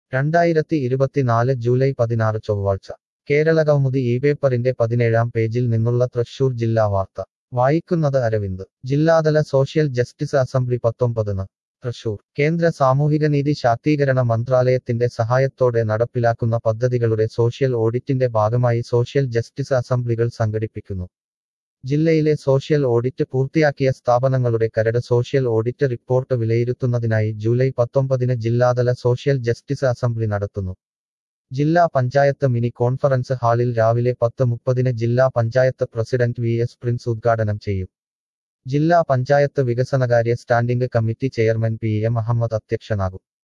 രണ്ടായിരത്തി ഇരുപത്തിനാല് ജൂലൈ പതിനാറ് ചൊവ്വാഴ്ച കേരളകൗമുദി ഈ പേപ്പറിന്റെ പതിനേഴാം പേജിൽ നിന്നുള്ള തൃശൂർ ജില്ലാ വാർത്ത വായിക്കുന്നത് അരവിന്ദ് ജില്ലാതല സോഷ്യൽ ജസ്റ്റിസ് അസംബ്ലി പത്തൊമ്പതിന് തൃശൂർ കേന്ദ്ര സാമൂഹികനീതി ശാക്തീകരണ മന്ത്രാലയത്തിന്റെ സഹായത്തോടെ നടപ്പിലാക്കുന്ന പദ്ധതികളുടെ സോഷ്യൽ ഓഡിറ്റിന്റെ ഭാഗമായി സോഷ്യൽ ജസ്റ്റിസ് അസംബ്ലികൾ സംഘടിപ്പിക്കുന്നു ജില്ലയിലെ സോഷ്യൽ ഓഡിറ്റ് പൂർത്തിയാക്കിയ സ്ഥാപനങ്ങളുടെ കരട് സോഷ്യൽ ഓഡിറ്റ് റിപ്പോർട്ട് വിലയിരുത്തുന്നതിനായി ജൂലൈ പത്തൊമ്പതിന് ജില്ലാതല സോഷ്യൽ ജസ്റ്റിസ് അസംബ്ലി നടത്തുന്നു ജില്ലാ പഞ്ചായത്ത് മിനി കോൺഫറൻസ് ഹാളിൽ രാവിലെ പത്ത് മുപ്പതിന് ജില്ലാ panchayat president V S Prince ഉദ്ഘാടനം ചെയ്യും ജില്ലാ പഞ്ചായത്ത് വികസനകാര്യ standing committee chairman P A Muhammad അധ്യക്ഷനാകും